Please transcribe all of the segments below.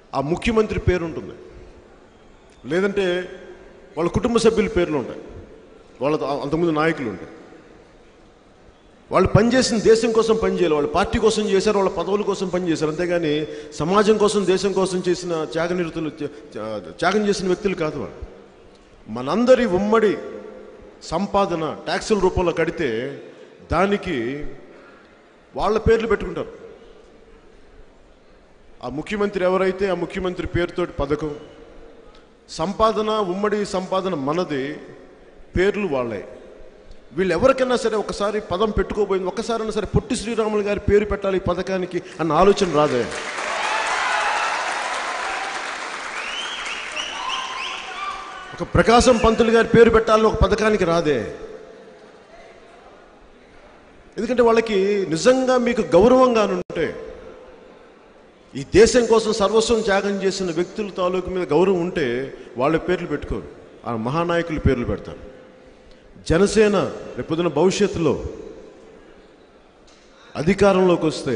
ఆ ముఖ్యమంత్రి పేరు ఉంటుంది లేదంటే వాళ్ళ కుటుంబ సభ్యుల పేర్లు ఉంటాయి వాళ్ళ అంతకుముందు నాయకులు ఉంటాయి వాళ్ళు పనిచేసిన దేశం కోసం పనిచేయాలి వాళ్ళు పార్టీ కోసం చేశారు వాళ్ళ పదవుల కోసం పనిచేశారు అంతేగాని సమాజం కోసం దేశం కోసం చేసిన త్యాగనిరతులు త్య- త్య- త్యాగం చేసిన వ్యక్తులు కాదు వాళ్ళు మనందరి ఉమ్మడి సంపాదన ట్యాక్సుల రూపంలో కడితే దానికి వాళ్ళ పేర్లు పెట్టుకుంటారు ఆ ముఖ్యమంత్రి ఎవరైతే ఆ ముఖ్యమంత్రి పేరుతోటి పథకం సంపాదన ఉమ్మడి సంపాదన మనది పేర్లు వాళ్ళే వీళ్ళు ఎవరికైనా సరే ఒకసారి పదం పెట్టుకోబోయింది ఒక్కసారైనా సరే పొట్టి శ్రీరాములు గారి పేరు పెట్టాలి ఈ పథకానికి అన్న ఆలోచన రాదే ఒక ప్రకాశం పంతులు గారి పేరు పెట్టాలని ఒక పథకానికి రాదే ఎందుకంటే వాళ్ళకి నిజంగా మీకు గౌరవంగా ఉంటే ఈ దేశం కోసం సర్వస్వం త్యాగం చేసిన వ్యక్తుల తాలూకు మీద గౌరవం ఉంటే వాళ్ళ పేర్లు పెట్టుకోరు ఆ మహానాయకుల పేర్లు పెడతారు జనసేన రేపొద్దున భవిష్యత్తులో అధికారంలోకి వస్తే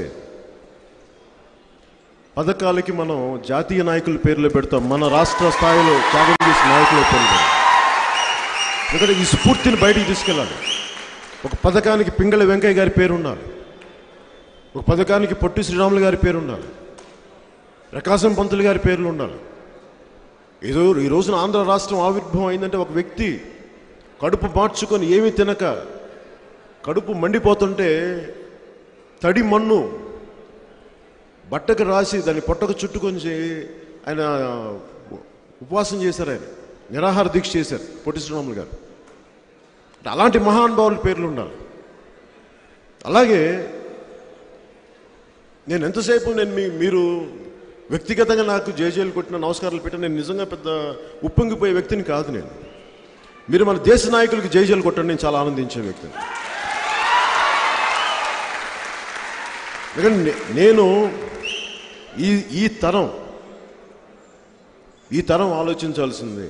పథకాలకి మనం జాతీయ నాయకుల పేర్లు పెడతాం మన రాష్ట్ర స్థాయిలో త్యాగం చేసిన నాయకుల పేర్లు పెడతాం ఎందుకంటే ఈ స్ఫూర్తిని బయటికి తీసుకెళ్ళాలి ఒక పథకానికి పింగళ వెంకయ్య గారి పేరు ఉండాలి ఒక పథకానికి పొట్టి శ్రీరాములు గారి పేరు ఉండాలి ప్రకాశం పంతులు గారి పేర్లు ఉండాలి ఏదో ఈ రోజున ఆంధ్ర రాష్ట్రం ఆవిర్భావం అయిందంటే ఒక వ్యక్తి కడుపు మార్చుకొని ఏమీ తినక కడుపు మండిపోతుంటే తడి మన్ను బట్టకు రాసి దాన్ని పొట్టకు చుట్టుకొని చే- ఆయన ఉపవాసం చేశారు ఆయన నిరాహార దీక్ష చేశారు పొట్టి శ్రీరాములు గారు అంటే అలాంటి మహానుభావుల పేర్లు ఉండాలి అలాగే నేను ఎంతసేపు నేను మీ మీరు వ్యక్తిగతంగా నాకు జేజేలు కొట్టిన నమస్కారాలు పెట్టిన నేను నిజంగా పెద్ద ఉప్పొంగిపోయే వ్యక్తిని కాదు నేను మీరు మన దేశ నాయకులకి జేజేలు కొట్టండి నేను చాలా ఆనందించే వ్యక్తిని ఎందుకంటే నే- నేను ఈ ఈ తరం ఈ తరం ఆలోచించాల్సిందే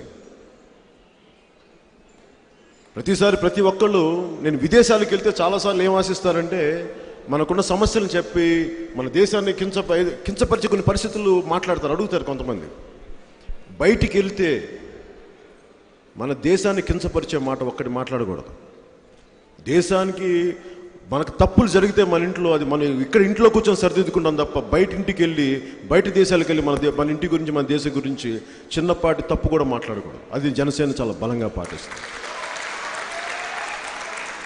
ప్రతిసారి ప్రతి ఒక్కళ్ళు నేను విదేశాలకు వెళ్తే చాలాసార్లు ఏం ఆశిస్తారంటే మనకున్న సమస్యలను చెప్పి మన దేశాన్ని కించ కించపరిచే కొన్ని పరిస్థితులు మాట్లాడతారు అడుగుతారు కొంతమంది బయటికి వెళ్తే మన దేశాన్ని కించపరిచే మాట ఒక్కటి మాట్లాడకూడదు దేశానికి మనకు తప్పులు జరిగితే మన ఇంట్లో అది మనం ఇక్కడ ఇంట్లో కూర్చొని సరిదిద్దుకుంటాం తప్ప బయట ఇంటికి వెళ్ళి బయట దేశాలకు వెళ్ళి మన దే- మన ఇంటి గురించి మన దేశం గురించి చిన్నపాటి తప్పు కూడా మాట్లాడకూడదు అది జనసేన చాలా బలంగా పాటిస్తుంది